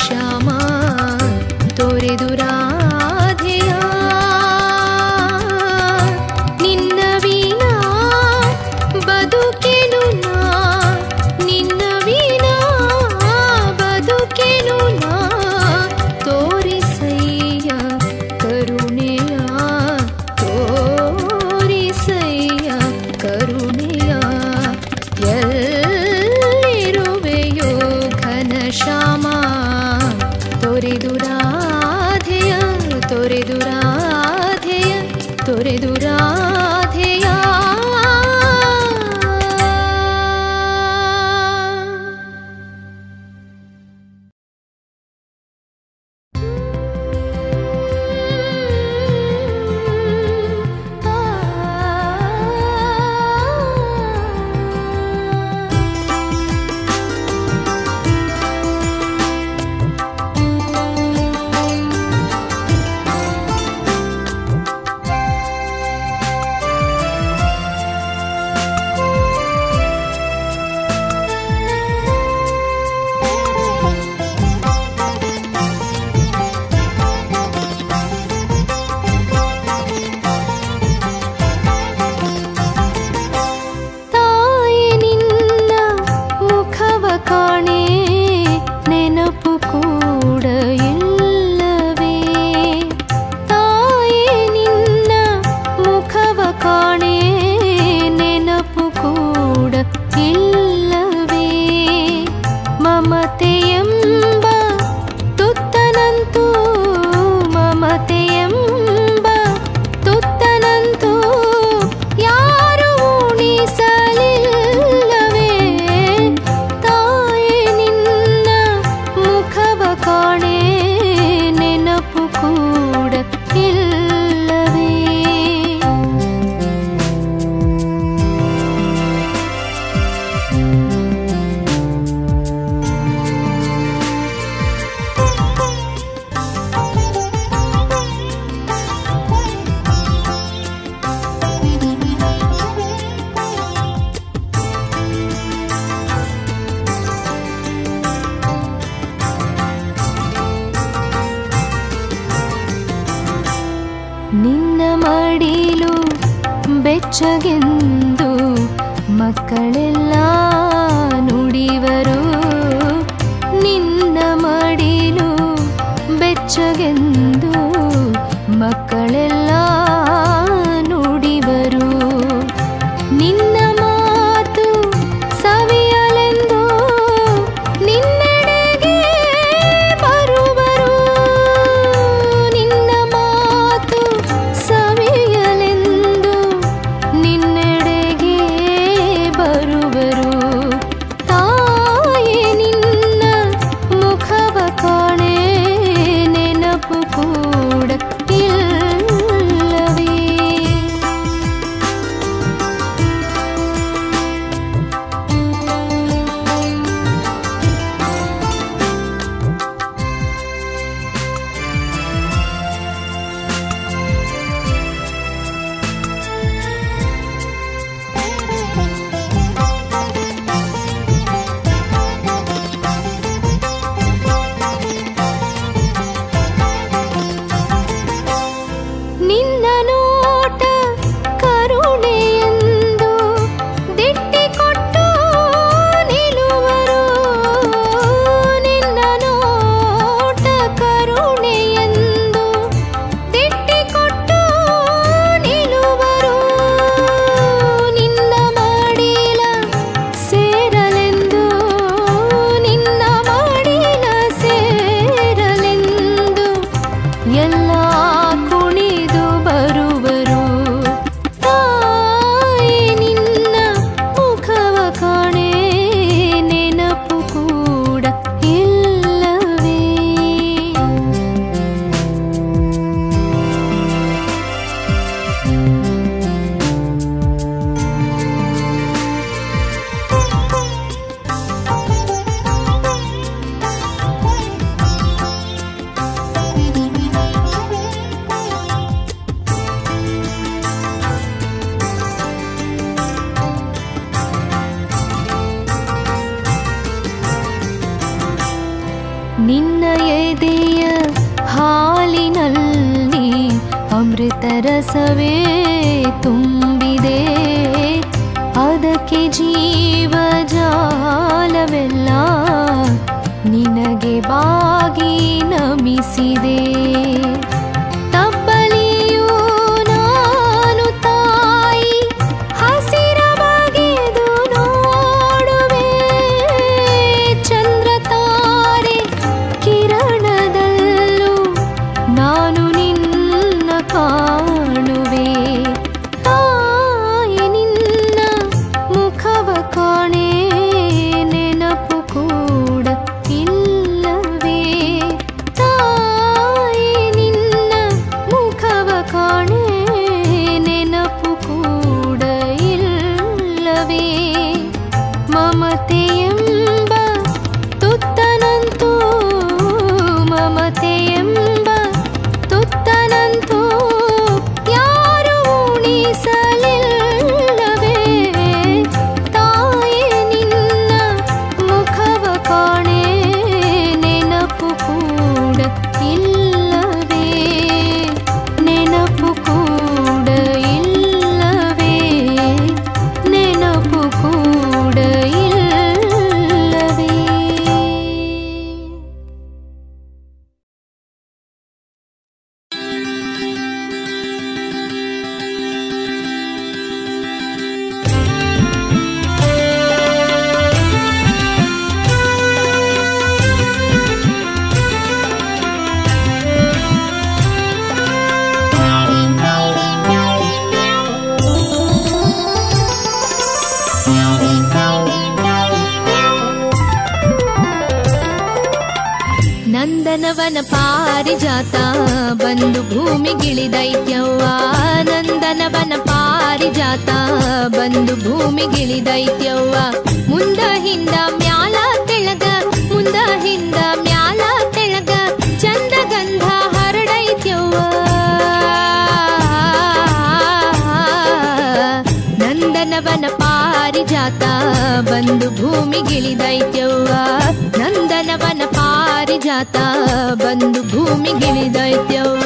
ಶ್ಯಾಮ ತೊರೆದು ರಾಧೆಯ ನಿನ್ನ ವೀಣಾ ಬದುಕೆನು ನಾ ನಿನ್ನ ವೀಣಾ ಬದುಕೆನು ನಾ ತೋರಿಸಯ್ಯ ಕರುಣೆಯ ತೋರಿಸಯ್ಯ ಕರುಣೆಯ ಎಲ್ಲಿರುವೆಯೋ ಘನ ಶ್ಯಾಮ ತೊರೆದು ರಾಧೆಯ ತೊರೆದು ರಾಧೆಯ ತೊರೆದು ರಾಧೆಯ ತಾಯಿ ನಿನ್ನ ಮುಖವ ಕಾಣೆ ನೆನಪು ಕೂಡ ಇಲ್ಲವೇ ತಾಯಿ ನಿನ್ನ ಮುಖವ ಕಾಣೆ ನೆನಪು ಕೂಡ ಇಲ್ಲವೇ ಮಮತೆಯೆಂಬ ತುತ್ತನಂತೂ ಮಮತೆಯೆಂಬ ತುತ್ತನಂತೂ ಯಾರು ಉಣಿಸಲಿಲ್ಲವೇ ತಾಯಿ ನಿನ್ನ ಮುಖವ ಕಾಣೆ ನೆನಪು ಕೂಡ ಇಲ್ಲವೇ ನಿನ್ನ ಮಡಿಲು ಬೆಚ್ಚಗೆಂದು ಮಕ್ಕಳೆಲ್ಲ ನುಡಿವರು ನಿನ್ನ ಮಡಿಲು ಬೆಚ್ಚಗೆಂದು ಮಕ್ಕಳೆಲ್ಲ ನುಡಿವರು ನಿನ್ನ ಮಾತು ಸವಿಯಲೆಂದು ನಿನ್ನೆಡೆಗೆ ಬರುವರು ನಿನ್ನ ಮಾತು ಸವಿಯಲೆಂದು ನಿನ್ನೆಡೆಗೆ ಬರುವರು ತಾಯಿ ನಿನ್ನ ಮುಖವ ಕಾಣೆ ನೆನಪು ಎದೆಯ ಹಾಲಿನಲ್ಲಿ ಅಮೃತ ರಸವೇ ತುಂಬಿದೆ ಅದಕ್ಕೆ ಜೀವ ಜಾಲವೆಲ್ಲ ನಿನಗೆ ಬಾಗಿ ನಮಿಸಿದೆ ತಬ್ಬಲಿಯೂ ನಾನು ತಾಯಿ ಹಸಿರ ಬಗೆದು ನೋಡುವೆ ಚಂದ್ರ ತಾರೆ ಕಿರಣದಲ್ಲೂ ನಾನು ನಿನ್ನ ಕಾಣುವೆ ತಾಯಿ ನಿನ್ನ ಮುಖವ ಕಾಣೆ ನೆನಪು ಕೂಡ ಇಲ್ಲವೇ ತಾಯಿ ನಿನ್ನ ಮುಖವ ಕಾಣೆ ನೆನಪು ಕೂಡ ಇಲ್ಲವೇ ಮಮತೆಯೆಂಬ ತುತ್ತನಂತೂ ಮಮತೆಯೆಂಬ ತುತ್ತನಂತೂ ಯಾರು ಉಣಿಸಲಿಲ್ಲವೇ ತಾಯಿ ನಿನ್ನ ಮುಖವ ಕಾಣೆ ನೆನಪು ಕೂಡ ಇಲ್ಲವೇ ನೆನಪು ಕೂಡ ಇಲ್ಲವೇ ನೆನಪು ಕೂಡ ಇಲ್ಲವೇ ನಂದನವನ ಪಾರಿಜಾತ ಬಂದು ಭೂಮಿಗಿಳಿದೈತ್ಯವ್ವ ನಂದನವನ ಪಾರಿಜಾತ ಬಂದು ಭೂಮಿಗಿಳಿದೈತ್ಯವ್ವ ಮುಂದ ಹಿಂದ ಮ್ಯಾಲ ತೆಳಗ ಮುಂದ ಹಿಂದ ಮ್ಯಾಲ ತೆಳಗ ಚಂದ ಗಂಧ ಹರಡೈತ್ಯವ್ವ ನಂದನವನ ಪಾರಿಜಾತ ಬಂದು ಭೂಮಿಗಿಳಿದೈತ್ಯವ್ವ ನಂದನವನ ಪಾರಿಜಾತ ಬಂದು ಭೂಮಿಗಿಳಿದೈತ್ಯವ್ವ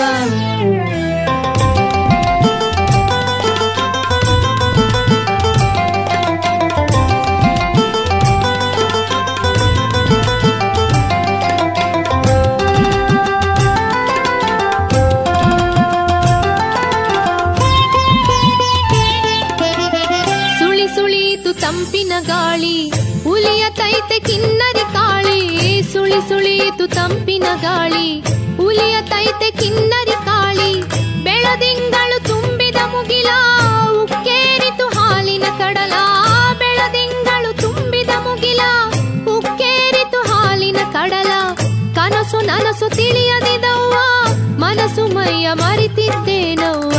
ಸುಳಿ ಸುಳಿಯಿತು ತಂಪಿನ ಗಾಳಿ ಉಲಿಯ ತೈತೆ ಕಿನ್ನರಿ ಕಾಳಿ ಸುಳಿ ಸುಳಿಯಿತು ತಂಪಿನ ಗಾಳಿ ಉಲಿಯ ತೈತೆ ಕಿನ್ನರಿ ಕಾಳಿ ಬೆಳದಿಂಗಳು ತುಂಬಿದ ಮುಗಿಲ ಉಕ್ಕೇರಿತು ಹಾಲಿನ ಕಡಲ ಬೆಳದಿಂಗಳು ತುಂಬಿದ ಮುಗಿಲ ಉಕ್ಕೇರಿತು ಹಾಲಿನ ಕಡಲ ಕನಸು ನನಸು ತಿಳಿಯದಿದವ್ವ ಮನಸ್ಸು ಮೈಯ ಮರಿತಿದ್ದೇನವ್ವ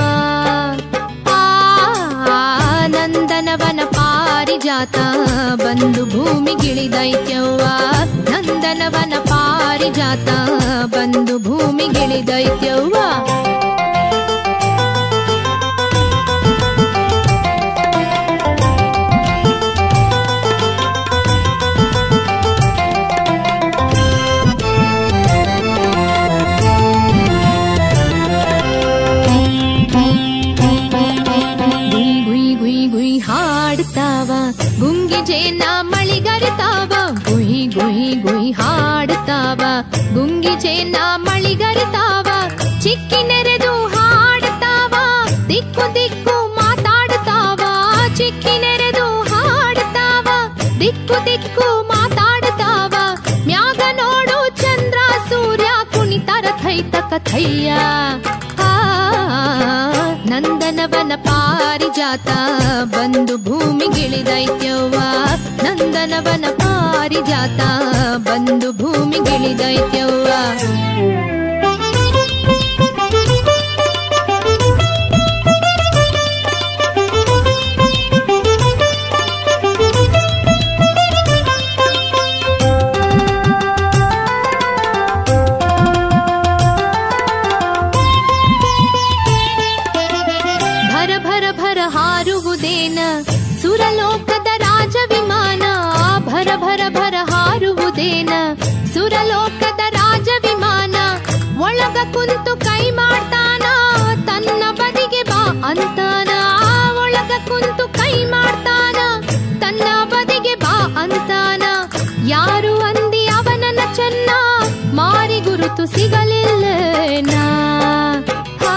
ಆ ನಂದನವನ ಪಾರಿಜಾತ ಬಂದು ಭೂಮಿಗಿಳಿದೈತ್ಯವ್ವ ನಂದನವನ ಪಾರಿಜಾತ ಬಂದು ಭೂಮಿಗಿಳಿದೈತ್ಯವ್ವ ಗುಯ್ ಗುಯ್ ಗುಯ್ ಗುಯ್ ಹಾಡ್ತಾವ ಗುಂಗಿ ಜೇನ ಮಳಿಗರಿತಾವ ಗುಯ್ ಗುಯ್ ಗುಯ್ ಹಾಡ್ತಾವ ಗುಂಗಿ ಜೇನ ಮಳಿಗರಿತಾವ ಚಿಕ್ಕಿ ನೆರೆದು ಹಾಡ್ತಾವ ದಿಕ್ಕು ದಿಕ್ಕು ಮಾತಾಡ್ತಾವ ಚಿಕ್ಕಿ ನೆರೆದು ಹಾಡ್ತಾವ ದಿಕ್ಕು ದಿಕ್ಕು ಮಾತಾಡ್ತಾವ ಮ್ಯಾಗ ನೋಡು ಚಂದ್ರ ಸೂರ್ಯ ಕುಣಿತರ ಥೈತ ಕಥಯ್ಯ ಆ, ನಂದನವನ ಪಾರಿಜಾತ ಬಂದು ಭೂಮಿಗಿಳಿದೈತ್ಯವ್ವ ನಂದನವನ ಪಾರಿಜಾತ ಬಂದು ಭೂಮಿಗಿಳಿದೈತ್ಯವ್ವ ಭರ ಭರ ಭರ ಹಾರುವುದೇನ ಸುರಲೋಕದ ರಾಜ ವಿಮಾನ ಭರ ಭರ ಭರ ಹಾರುವುದೇನ ಸುರಲೋಕದ ರಾಜ ವಿಮಾನ ಮಾರಿ ಗುರುತು ಸಿಗಲಿಲ್ಲನಾ ಹಾ,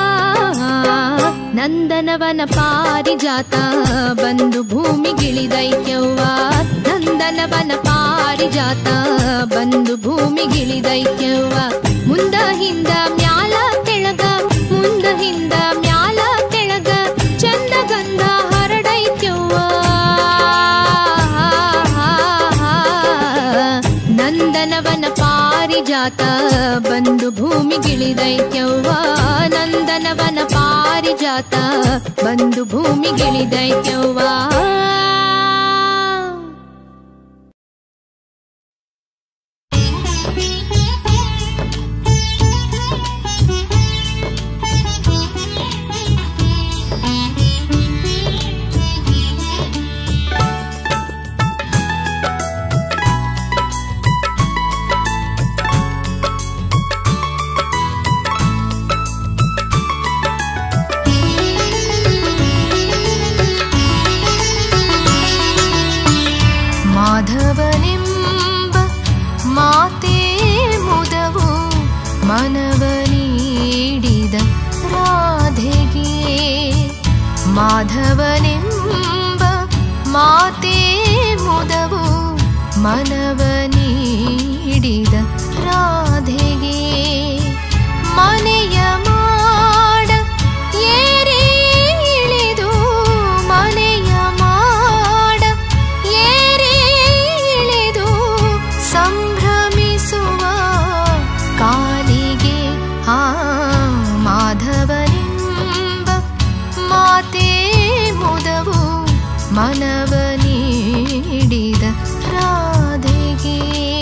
ನಂದನವನ ಪಾರಿಜಾತ ಬಂದು ಭೂಮಿಗಿಳಿದೈತ್ಯವ್ವ ನಂದನವನ ಪಾರಿಜಾತ ಬಂದು ಭೂಮಿಗಿಳಿದೈತ್ಯವ್ವ ಮುಂದ ಹಿಂದ ಮ್ಯಾಲ ಕೆಳಗ ಮುಂದ ಹಿಂದ ಮ್ಯಾಲ ಕೆಳಗ ಚಂದ ಗಂಧ ಹರಡೈತ್ಯವ್ವ ನಂದನವನ ಪಾರಿಜಾತ ಬಂದು ಭೂಮಿಗಿಳಿದೈತ್ಯವ್ವ ನಂದನವನ ಪಾರಿಜಾತ ಬಂದು ಭೂಮಿಗಿಳಿದೈತ್ಯವ್ವ ಮಾಧವನೆಂಬ ಮಾತೇ ಮುದವು ಮನವ ನೀಡಿದ ರಾಧೆಗೆ ಮಾಧವನೆಂಬ ಮಾತೇ ಮುದವು ಮನವ ನೀಡಿದ ರಾಧೆಗೆ ಮನೆಯ ಮಾಡ ಏರಿ ಇಳಿದು ಮನೆಯ ಮಾಡ ಏರಿ ಇಳಿದು ಸಂಭ್ರಮಿಸುವ ಕಾಲಿಗೆ ಆ ಮಾಧವನೆಂಬ ಮಾತೇ ಮುದವು ಮನವ ನೀಡಿದ ರಾಧೆಗೆ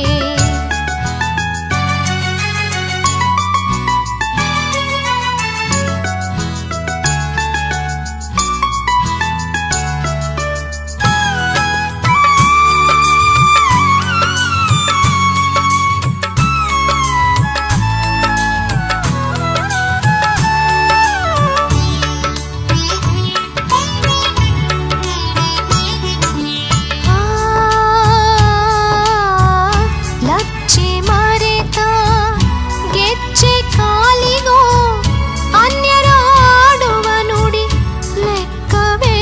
ಆ, ಲಚ್ಚಿ ಮರೆತ ಗೆಜ್ಜೆ ಕಾಲಿಗೋ ಅನ್ಯರಾಡುವ ನುಡಿ ಲೆಕ್ಕವೇ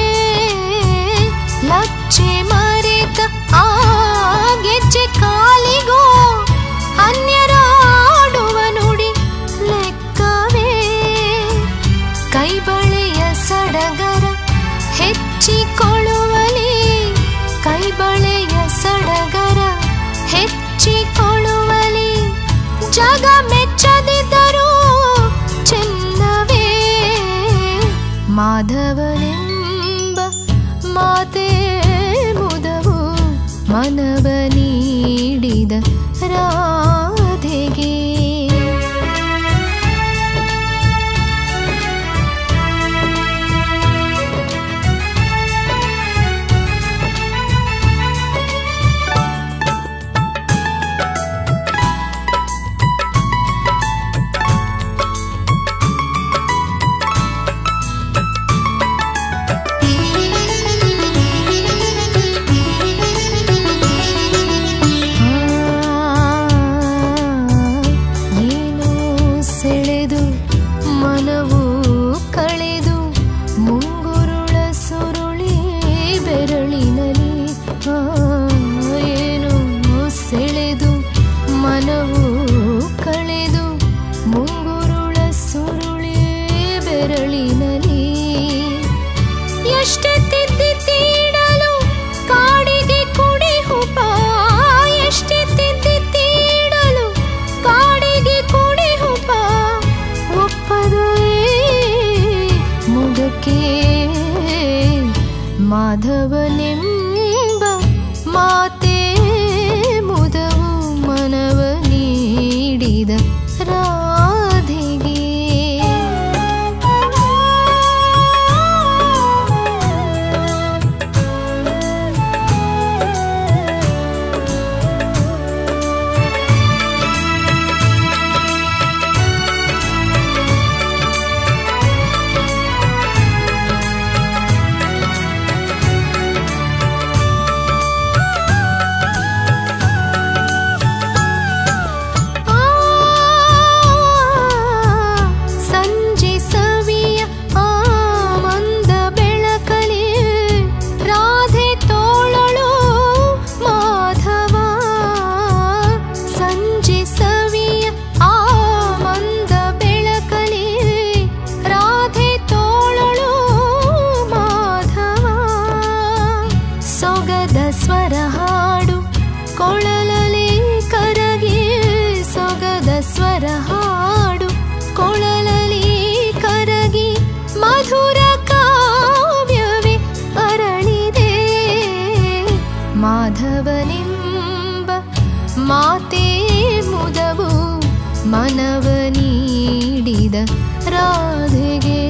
ಲಚ್ಚಿ ಮರೆತ ಆ ಗೆಜ್ಜೆ ಕಾಲಿಗೋ ಅನ್ಯರಾಡುವ ನುಡಿ ಲೆಕ್ಕವೇ ಕೈಬಳೆಯ ಸಡಗರ ಹೆಚ್ಚಿಕೊಳ್ಳುವಲಿ ಕೈಬಳೆಯ ಸಡಗರ ಹೆಚ್ಚಿಕೊಳ್ಳುವಲಿ ಜಗ ಮೆಚ್ಚದಿದ್ದರೂ ಚೆನ್ನವೇ ಮಾಧವನೆಂಬ ಮಾತೇ ಮುದವು ಮನವ ನೀಡಿದ ರಾಧೆಗೆ ಏನೋ ಸೆಳೆದು ಮನವು ಕಳೆದು ಮುಂಗುರುಳ ಸುರುಳಿ ಬೆರಳಿನಲಿ ಆ, ಏನೋ ಸೆಳೆದು ಮನವು ಕಳೆದು ಮುಂಗುರುಳ ಸುರುಳಿ ಬೆರಳಿನಲಿ ಎಷ್ಟೇ ತಿದ್ದಿ ತೀಡಲು ಕಾಡಿಗೆ ಕುಡಿ ಹುಪ ಎಷ್ಟೇ ತಿದ್ದಿ ತೀಡಲು ಕಾಡಿಗೆ ಕುಡಿ ಹುಪ ಒಪ್ಪದು ಮುದಕ್ಕೆ ಮಾಧವನೆಂಬ ಮಾತೇ ಮುದವು ಮನವ ನೀಡಿದ ರಾಧೆಗೆ ಆ ಮನವ ನೀಡಿದ ರಾಧೆಗೆ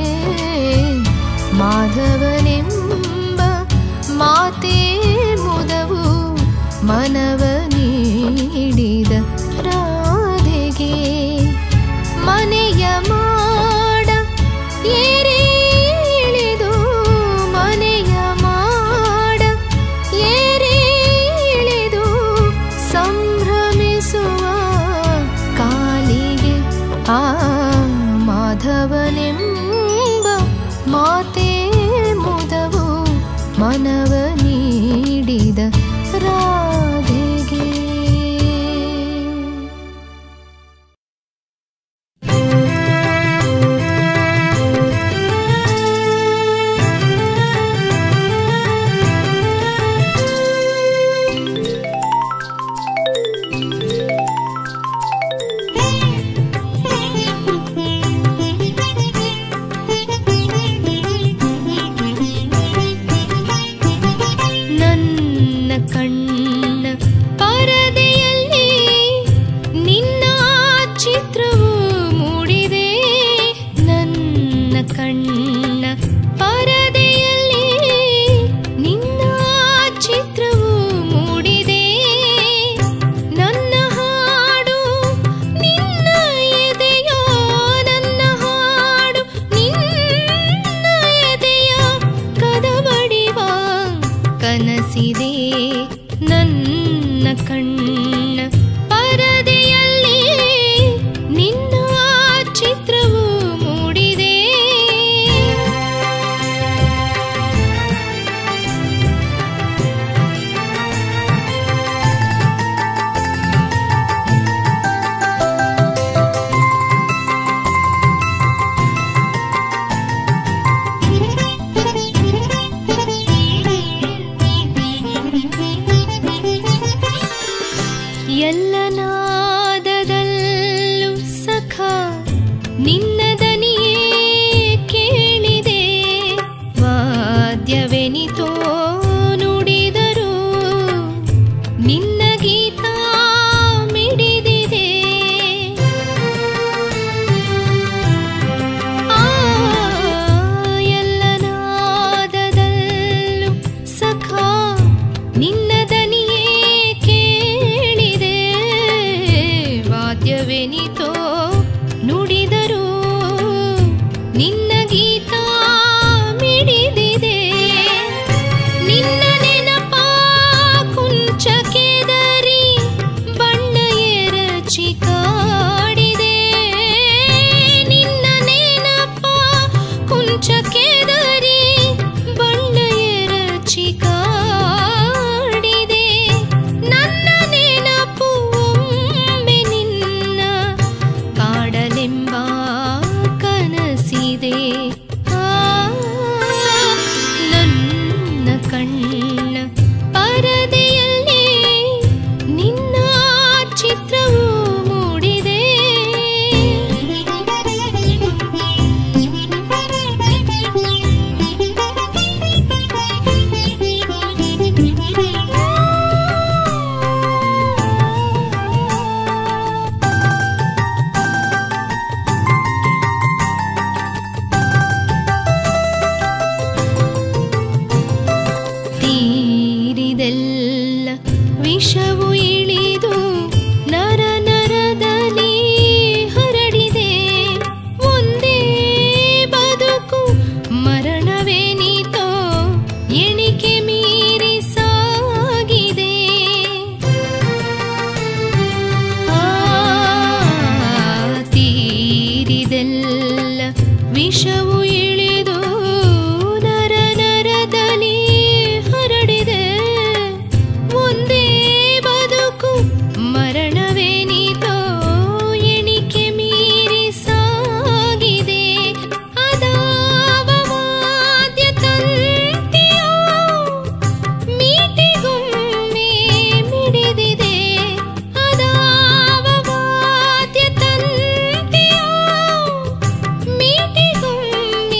ಮಾಧವನೆಂಬ ಮಾತೇ ಮುದವು ಮನವ ನೀಡಿದ ರಾಧೆಗೆ ಮನೆಯ ಮಾಡ ಏರಿಳಿದು ಮನೆಯ ಮಾಡ ಏರಿಳಿದು ಸಂಭ್ರಮಿಸುವ ಕಾಲಿಗೆ ಆ ಮಾಧವನೆಂಬ ಮಾತೇ ಮುದವು ಮನವ ನೀಡಿದ ರಾಧೆಗೆ ನನ್ನ ಕಣ್ಣ ಪರದೆಯಲ್ಲಿ ನಿನ್ನ ಚಿತ್ರವು ಮೂಡಿದೆ ನನ್ನ ಕಣ್ಣ ಪರದೆಯಲ್ಲಿ ನಿನ್ನ ಚಿತ್ರವು ಮೂಡಿದೆ ನನ್ನ ಹಾಡು ನಿನ್ನ ಎದೆಯ ನನ್ನ ಹಾಡು ನಿನ್ನ ಎದೆಯ ಕದಬಡಿವ ಕನಸಿದೆ ನನ್ನ ಕಣ್ಣ ಪರದೆಯಲ್ಲಿ ನಿನ್ನ ಚಿತ್ರವು ಮೂಡಿದೆ ಎಲ್ಲ ನಾದದಲ್ಲೂ ಸಖ ನಿನ್ನ ದನಿಯೇ ಕೇಳಿದೆ ವಾದ್ಯವೆನಿತೋ ನುಡಿದರು ನಿನ್ನ ಗೀತ ಮಿಡಿದಿದೆ ಆ ಎಲ್ಲ ನಾದದಲ್ಲೂ ಸಖ ನಿನ್ನ ದನಿಯೇ ಕೇಳಿದೆ ವಾದ್ಯವೆನಿತೋ ನುಡಿದರು ನಿನ್ನ ಗೀತ ಮಿಡಿದಿದೆ ನಿನ್ನ ನೆನಪ ಕುಂಚ ಕೆದರಿ ಬಣ್ಣ ಎರಚಿ ಕಾಡಿದೆ ನಿನ್ನ ನೆನಪ ಕುಂಚ ಕೆದರಿ ಬಣ್ಣ ಎರಚಿ ಕಾಡಿದೆ ನನ್ನ ನೆನಪು ಒಮ್ಮೆ ನಿನ್ನ ಕಾಡಲೆಂಬ ಕನಸಿದೆ ಆ, ನನ್ನ ಕಣ್ಣ ಪರದೆಯಲ್ಲಿ ನಿನ್ನ ಚಿತ್ರವು ಮೂಡಿದೆ ತೀರಿದೆಲ್ಲ ವಿಷವು ಇಳಿದು ನರ ನರದಲ್ಲಿ ಹರಡಿದೆ ಒಂದೇ ಬದುಕು ಮರಣವೇನಿತೋ ಎಣಿಕೆ ಮೀರಿ ಸಾಗಿದೆ ಆ, ತೀರಿದೆಲ್ಲ ವಿಷವು ಇಳಿದು ನರ ನರದಲ್ಲಿ ಹರಡಿದೆ ಒಂದೇ ಬದುಕು ಮರಣವೇನಿತೋ ಎಣಿಕೆ ಮೀರಿ ಸಾಗಿದೆ ಅದಾವ ವಾದ್ಯ ತಂತಿಯೋ ಮೀಟಿಗೊಮ್ಮೆ ಮಿಡಿದಿದೆ ಅದಾವ ವಾದ್ಯ ತಂತಿಯೋ ಮೀಟಿಗೊಮ್ಮೆ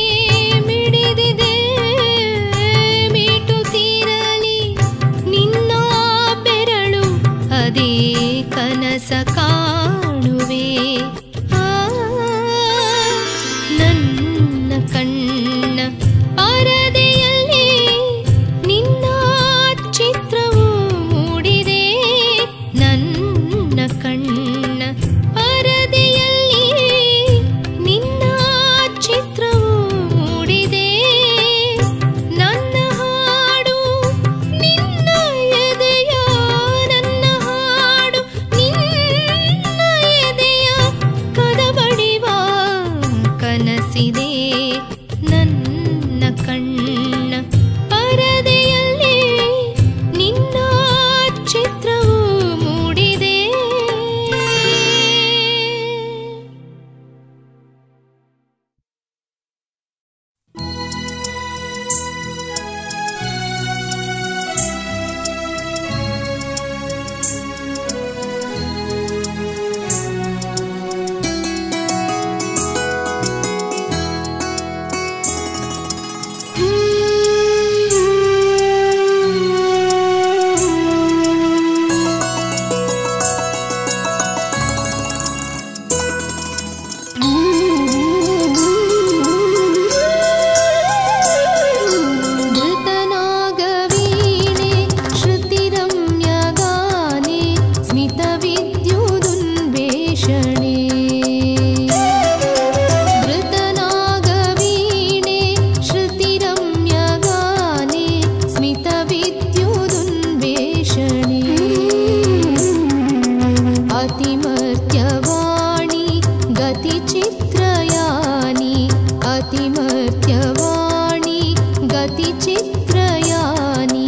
गतिचित्रयानि अतिमर्त्यवाणि गतिचित्रयानि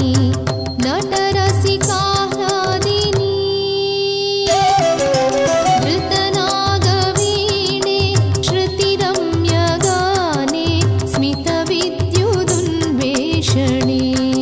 नटरसिकाह्लादिनी धृतनागवीणे श्रुतिरम्यगाने स्मितविद्युदुन्वेषणे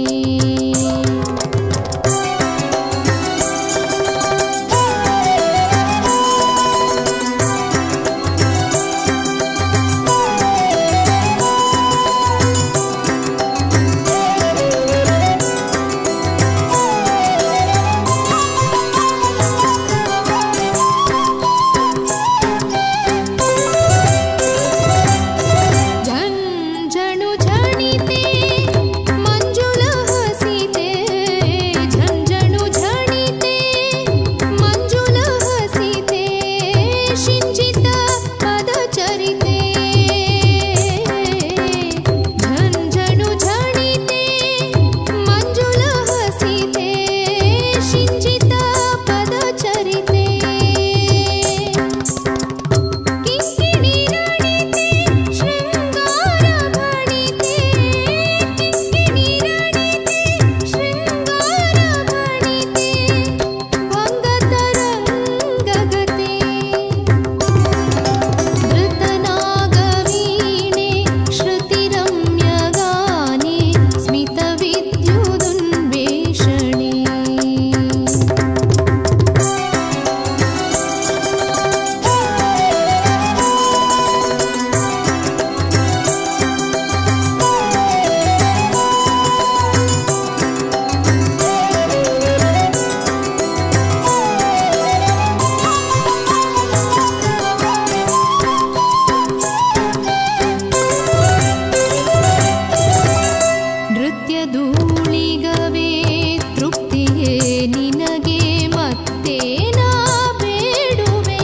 झञ्झणु झणिते मञ्जुलहसिते झञ्झणु झणिते मञ्जुलहसिते शिञ्जित पदचरिते झञ्झणु झणिते मञ्जुलहसिते शिञ्जित पदचरिते किङ्किणी रणिते शृङ्गारभणिते किङ्किणी रणिते शृङ्गारभणिते वङ्गतरङ्गगते धृतनागवीणे श्रुतिरम्यगाने स्मितविद्युदुन्वेषणे ನೃತ್ಯಧೂಳಿಗವೇ ತೃಪ್ತಿಯೇ ನಿನಗೆ ಮತ್ತೆ ನಾ ಬೇಡುವೆ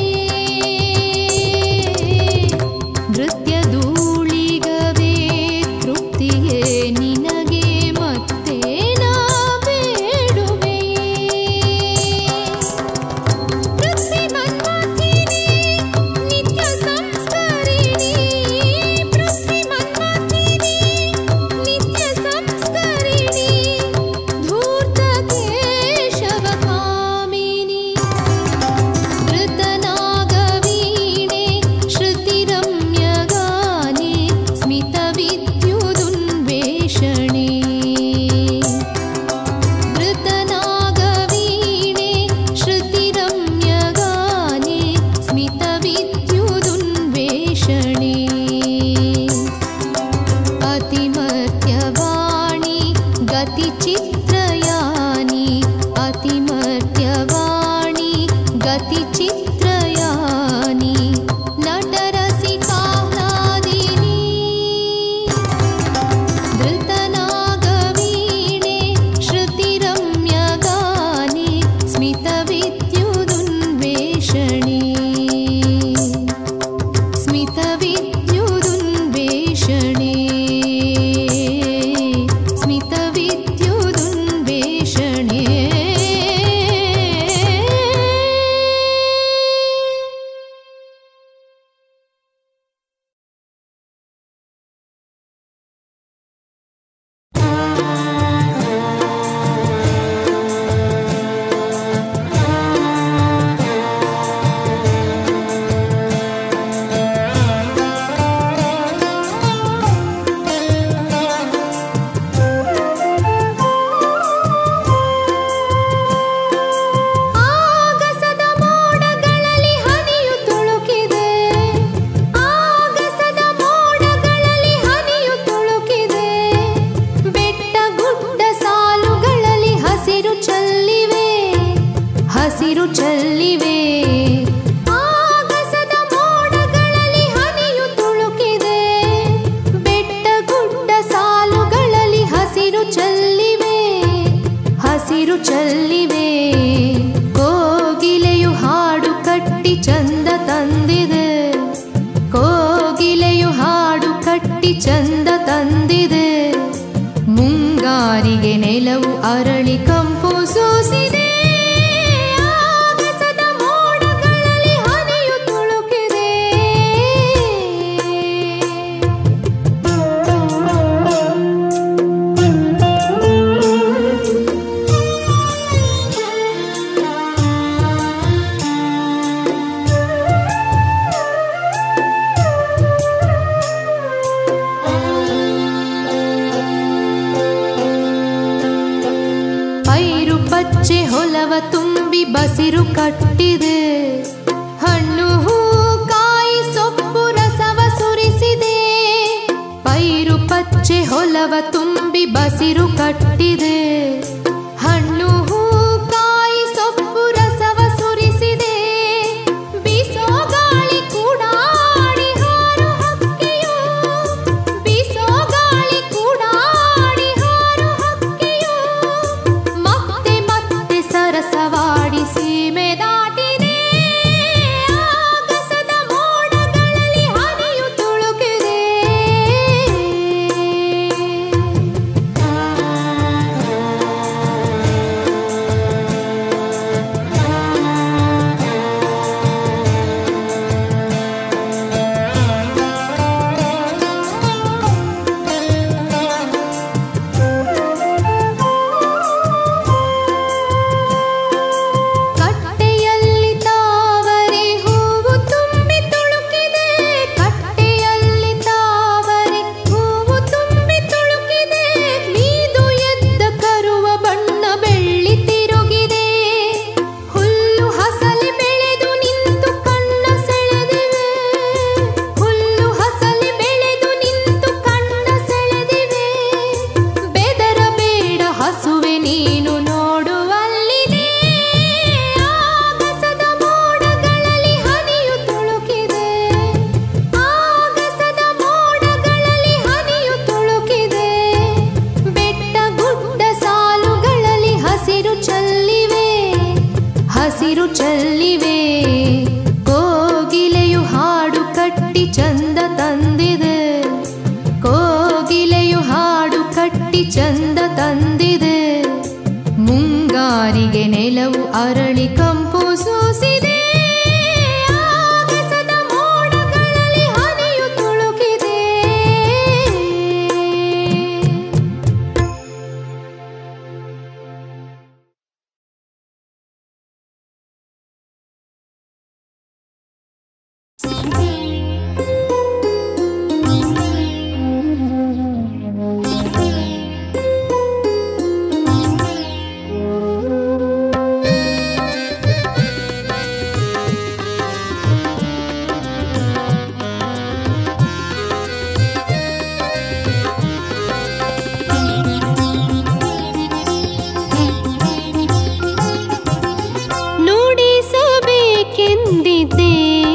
ನೃತ್ಯಧೂಳಿಗವೇ ತೃಪ್ತಿಯೇ ನಿನಗೆ ಮತ್ತೆ ನಾ ಬೇಡುವೆ ಪೃಥ್ವಿ ಮನ್ಮಥಿನಿ ನಿತ್ಯ ಸಂಸ್ಕರಿಣಿ ಪೃಥ್ವಿ ಮನ್ಮಥಿನಿ ನಿತ್ಯ ಸಂಸ್ಕರಿಣಿ ಧೂರ್ತ ಕೇಶವ ಕಾಮಿನಿ ಧೃತನಾಗವೀಣೆ ಶ್ರುತಿರಮ್ಯಗಾನೆ ಸ್ಮಿತವಿದ್ಯುದುನ್ವೇಷಣೆ ಧೃತನಾಗವೀಣೆ ಶ್ರುತಿರಮ್ಯಗಾನೆ ಸ್ಮಿತವಿದ್ಯುದುನ್ವೇಷಣೆ अतिमर्त्यवाणि गतिचित्रयानि अतिमर्त्यवाणि गतिचित्रयानि नटरसिकाह्लादिनी धृतनागवीणे श्रुतिरम्यगाने स्मितविद्युदुन्वेषणे स्मितविद्युदुन्वेषणे स्मितविद्युदुन्वेषणे ಆಗಸದ ಮೋಡಗಳಲ್ಲಿ ಹನಿಯು ತುಳುಕಿದೆ ಆಗಸದ ಮೋಡಗಳಲ್ಲಿ ಹನಿಯು ತುಳುಕಿದೆ ಬೆಟ್ಟ ಗುಡ್ಡ ಸಾಲುಗಳಲ್ಲಿ ಹಸಿರು ಚೆಲ್ಲಿವೆ ಹಸಿರು ಚೆಲ್ಲಿವೆ ಆಗಸದ ಮೋಡಗಳಲ್ಲಿ ಹನಿಯು ತುಳುಕಿದೆ ಬೆಟ್ಟ ಗುಡ್ಡ ಸಾಲುಗಳಲ್ಲಿ ಹಸಿರು ಚೆಲ್ಲಿವೆ ಹಸಿರು ಚೆಲ್ಲಿವೆ ಕೋಗಿಲೆಯು ಹಾಡು ಕಟ್ಟಿ ಚಂದ ತಂದಿದೆ ಕೋಗಿಲೆಯು ಹಾಡು ಕಟ್ಟಿ ಚಂದ ತಂದಿದೆ ಮುಂಗಾರಿಗೆ ನೆಲವು ಅರಳಿ ಕಂಪು ಸೂಸಿದೆ ಆಗಸದ ಮೋಡಗಳಲ್ಲಿ ಹನಿಯು ತುಳುಕಿದೆ ತುಂಬಿ ಬಸಿರು ಕಟ್ಟಿದೆ ಹಣ್ಣು ಹೂ ಕಾಯಿ ಸೊಪ್ಪು ರಸವ ಸುರಿಸಿದೆ ಪೈರು ಪಚ್ಚೆ ಹೊಲವ ತುಂಬಿ ಬಸಿರು ಕಟ್ಟಿದೆ ಹಣ್ಣು ಹೂ ಕಾಯಿ ಸೊಪ್ಪು ರಸವ ಸುರಿಸಿದೆ ಬೀಸೋ ಗಾಳಿ ಕೂಡ ಆಡಿ ಹಾರು ಹಕ್ಕಿಯು ಬೀಸೋ ಗಾಳಿ ಕೂಡ ಆಡಿ ಹಾರು ಹಕ್ಕಿಯು ಮತ್ತೆ ಮತ್ತೆ ಸರಸವಾಡಿ ಸೀಮೆ ದಾಟಿದೆ ಆಗಸದ ಮೋಡಗಳಲ್ಲಿ ಹನಿಯು ತುಳುಕಿದೆ ಕಟ್ಟೆಯಲ್ಲಿ ತಾವರೆ ಹೂವು ತುಂಬಿ ತುಳುಕಿದೆ ಕಟ್ಟೆಯಲ್ಲಿ ತಾವರೆ ಹೂವು ತುಂಬಿ ತುಳುಕಿದೆ ಮೀದು ಎದ್ದ ಕರುವ ಬಣ್ಣ ಬೆಳ್ಳಿ ತಿರುಗಿದೆ ಹುಲ್ಲು ಹಸಲೆ ಬೆಳೆದು ನಿಂತು ಕಣ್ಣ ಸೆಳೆದಿವೆ ಹುಲ್ಲು ಹಸಲೆ ಬೆಳೆದು ನಿಂತು ಕಣ್ಣ ಸೆಳೆದಿವೆ ಬೆದರಬೇಡ ಹಸುವೆ ನೀನು ನೋಡುವಲ್ಲಿದೆ ಆಗಸದ ಮೋಡಗಳಲ್ಲಿ ಹನಿಯು ತುಳುಕಿದೆ ಆಗಸದ ಮೋಡಗಳಲ್ಲಿ ಹನಿಯು ತುಳುಕಿದೆ ಬೆಟ್ಟ ಗುಡ್ಡ ಸಾಲುಗಳಲ್ಲಿ ಹಸಿರು ಚಲ್ಲಿವೆ ಹಸಿರು ಚಲ್ಲಿವೆ ಕೋಗಿಲೆಯು ಹಾಡು ಕಟ್ಟಿ ಚಂದ ತಂದಿದೆ ಕೋಗಿಲೆಯು ಹಾಡು ಕಟ್ಟಿ ಚಂದ ತಂದಿದೆ ಮುಂಗಾರಿಗೆ ನೆಲವು ಅರಳಿ ಕಂಪು ಸೂಸಿದೆ ಆಗಸದ ಮೋಡಗಳಲ್ಲಿ ಹನಿಯು ತುಳುಕಿದೆ ನುಡಿಸಬೇಕೆಂದಿದ್ದೆ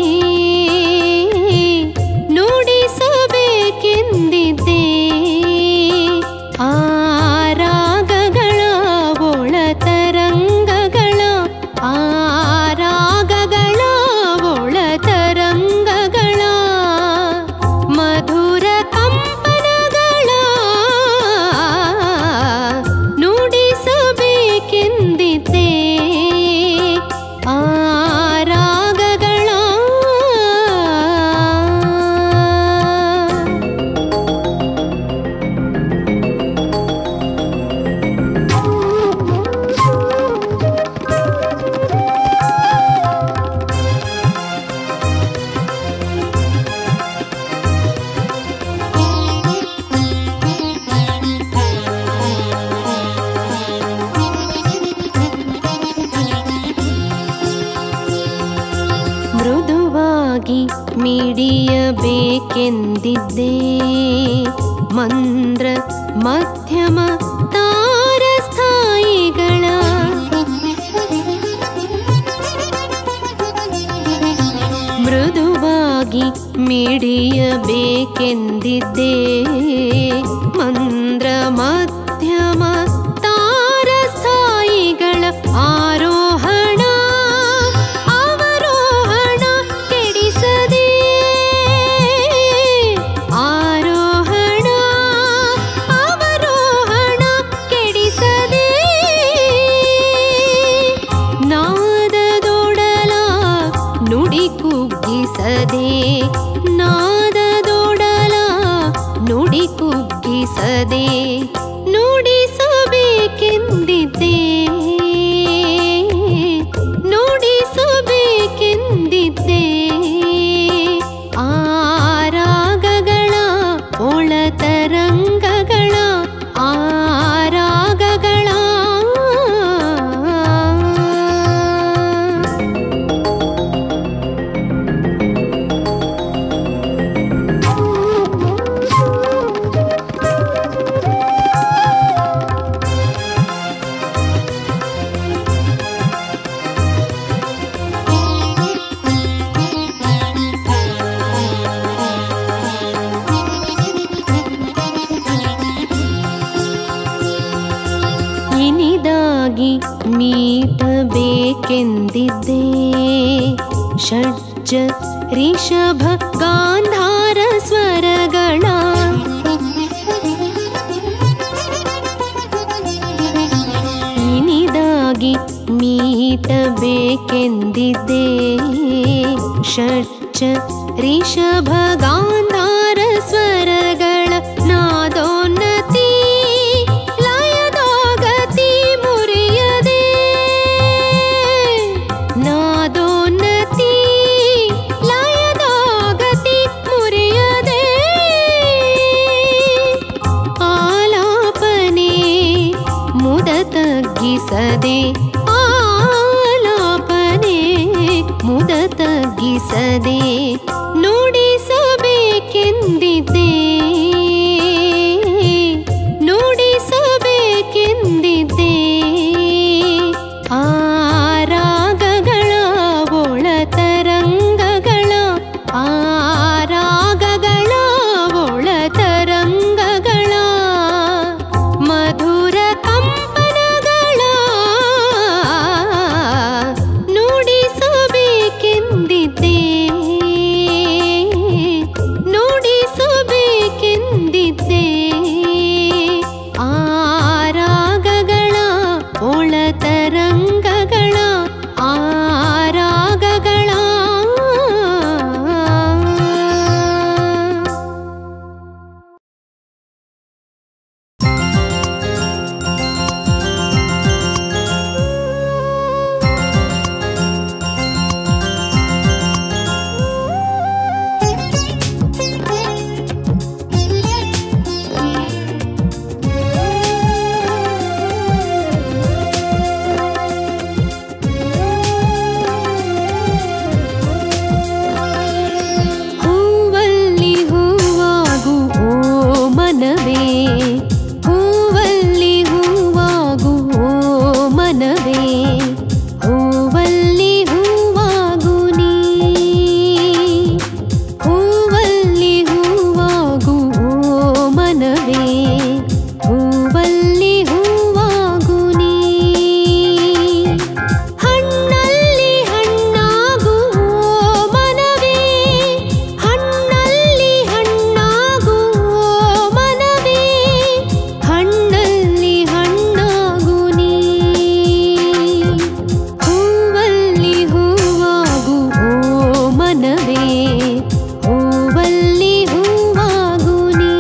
ನುಡಿಸಬೇಕೆಂದಿದ್ದೆ ಆ ರಾಗಗಳ ಒಳತರಂಗಗಳ ಆ ರಾಗಗಳ ಒಳತರಂಗಗಳ ಮಧುರ ಕಂಪನಗಳ ನುಡಿಸಬೇಕೆಂದಿದ್ದೆ ಆ ರಾಗಗಳ ಮೃದುವಾಗಿ ಮಿಡಿಯಬೇಕೆಂದಿದ್ದೆ ಮಂದ್ರ ಮಧ್ಯಮ ತಾರಸ್ಥಾಯಿಗಳ ಮೃದುವಾಗಿ ಮಿಡಿಯಬೇಕೆಂದಿದ್ದೆ ಮಂದ್ರ ಮಧ್ಯಮ ತಾರಸ್ಥಾಯಿಗಳ ಆರೋಹಣ ಅವರೋಹಣ ಕೆಡಿಸದೆ ಆರೋಹಣ ಅವರೋಹಣ ಕೆಡಿಸದೆ ನಾದದೊಡಲ ನುಡಿ ಕುಗ್ಗಿಸದೆ ನಾದದೊಡಲ ನುಡಿ ಕುಗ್ಗಿಸದೆ ನುಡಿಸಬೇಕೆಂದಿದ್ದೆ ನುಡಿಸಬೇಕೆಂದಿದ್ದೆ ಆ ರಾಗಗಳ ಒಳತರಂಗಗಳ ಆ ರಾಗಗಳ ಸೋಲಿಸಬೇಕೆಂದಿದ್ದೆ ಷಡ್ಜ ರಿಷಭ ಗಾಂಧಾರ ಸ್ವರಗಳ ಇನಿದಾಗಿ ಮೀಟಬೇಕೆಂದಿದ್ದೆ ಷಡ್ಜ ರಿಷಭ ಗಾಂಧಾರ ಸ್ವರಗಳ ನಾದೋನ್ನತಿ ಲಯದೋಗತಿ ಮುರಿಯದೆ ನಾದೋನ್ನತಿ ಲಯದೋಗತಿ ಮುರಿಯದೆ ಆಲಾಪನೆ ಮುದ ತಗ್ಗಿಸದೆ ಆಲಾಪನೆ ಮುದ ತಗ್ಗಿಸದೆ ನುಡಿಸಬೇಕೆಂದಿದ್ದೆ ನುಡಿಸಬೇಕೆಂದಿದ್ದೆ ಆ ರಾಗಗಳ ಒಳತರಂಗಗಳ ಆ ರಾಗಗಳ ಒಳತರಂಗಗಳ ಮಧುರ ಕಂಪನಗಳ ನುಡಿಸಬೇಕೆಂದಿದ್ದೆ ನುಡಿಸಬೇಕೆಂದಿದ್ದೆ ಆ ರಾಗಗಳ ಒಳತರಂಗಗಳ ಆ ರಾಗಗಳ ಹೂವಲ್ಲಿ ಹೂವಾಗು ಓ ಮನವೇ ಹೂವಲ್ಲಿ ಹೂವಾಗು ಓ ಮನವೇ ಹೂವಲ್ಲಿ ಹೂವಾಗು ನೀ ಹೂವಲ್ಲಿ ಹೂವಾಗು ಓ ಮನವೇ ಹೂವಲ್ಲಿ ಹೂವಾಗು ನೀ ಹಣ್ಣಲ್ಲಿ ಹಣ್ಣಾಗು ಓ ಮನವೇ ಹಣ್ಣಲ್ಲಿ ಹಣ್ಣಾಗು ಓ ಮನವೇ ಹಣ್ಣಲ್ಲಿ ಹಣ್ಣಾಗು ನೀ ಹೂವಲ್ಲಿ ಹೂವಾಗು ಓ ಮನವೇ ಹೂವಲ್ಲಿ ಹೂವಾಗು ನೀ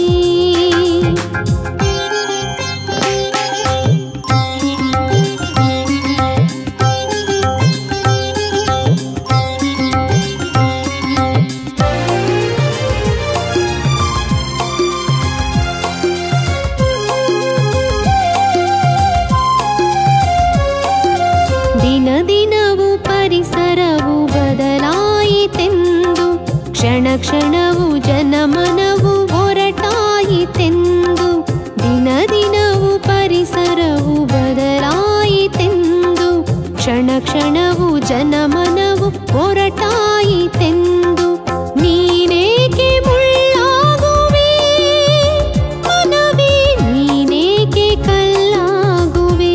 ದಿನ ದಿನವೂ ಪರಿಸರವು ಬದಲಾಯಿತೆಂದು ಕ್ಷಣ ಕ್ಷಣವು ಜನಮನವು ಹೊರಟಾಯಿತೆಂದು ದಿನ ದಿನವೂ ಪರಿಸರವು ಬದಲಾಯಿತೆಂದು ಕ್ಷಣ ಕ್ಷಣವು ಜನಮನವು ಹೊರಟಾಯಿತೆಂದು ನೀನೇಕೆ ಮುಳ್ಳಾಗುವೆ ಮನವೇ ನೀನೇಕೆ ಕಲ್ಲಾಗುವೆ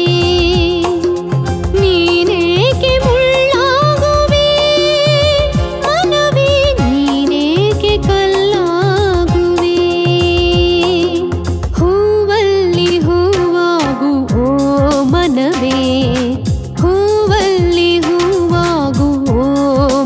ನೀನೇಕೆ ಮುಳ್ಳಾಗುವೆ ಮನವೇ ನೀನೇಕೆ ಕಲ್ಲಾಗುವೆ ಹೂವಲ್ಲಿ ಹೂವಾಗು ಓ ಮನವೇ ಹೂವಲ್ಲಿ ಹೂವಾಗು ಓ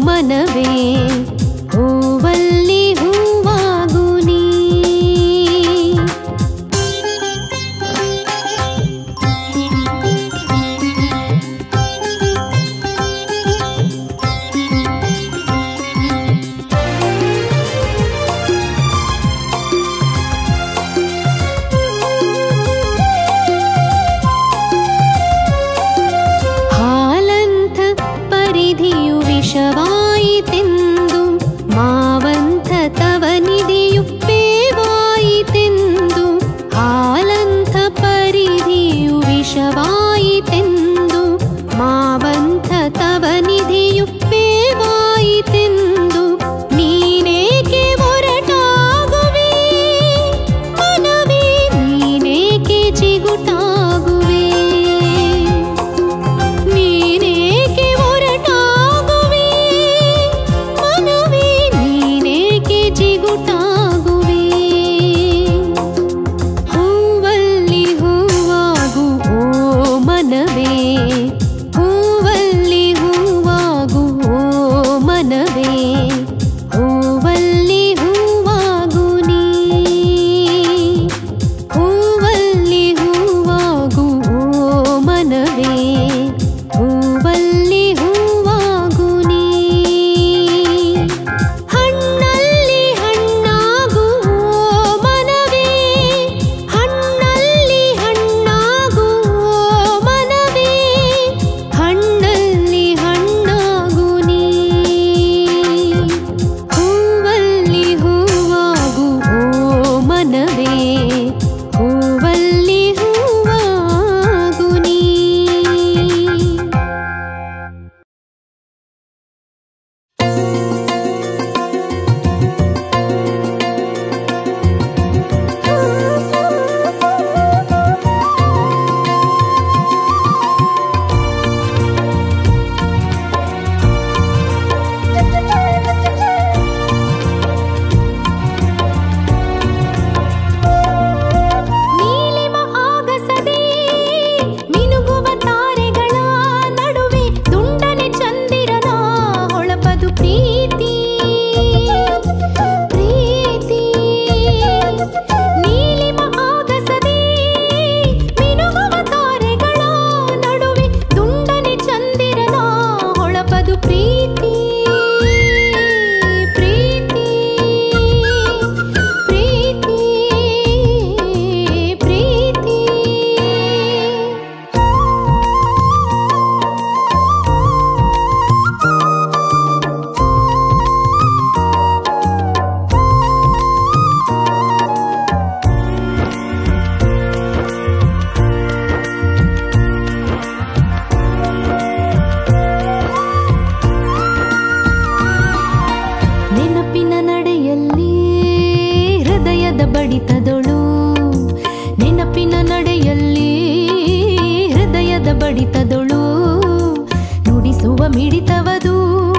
ನೆನಪಿನ ನಡೆಯಲ್ಲಿ ಹೃದಯದ ಬಡಿತದೊಳು ನೆನಪಿನ ನಡೆಯಲ್ಲಿ ಹೃದಯದ ಬಡಿತದೊಳು ನುಡಿಸುವ ಮಿಡಿತವದು